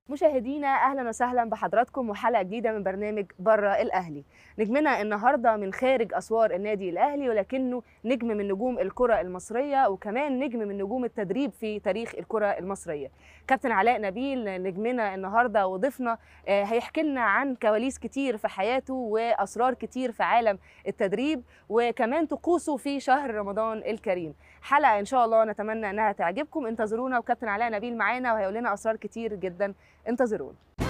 مشاهدينا اهلا وسهلا بحضراتكم وحلقه جديده من برنامج بره الاهلي نجمنا النهارده من خارج اسوار النادي الاهلي ولكنه نجم من نجوم الكره المصريه وكمان نجم من نجوم التدريب في تاريخ الكره المصريه كابتن علاء نبيل نجمنا النهارده وضيفنا آه، هيحكي لنا عن كواليس كتير في حياته واسرار كتير في عالم التدريب وكمان طقوسه في شهر رمضان الكريم حلقه ان شاء الله نتمنى انها تعجبكم انتظرونا وكابتن علاء نبيل معانا وهيقول لنا اسرار كتير جدا انتظرونا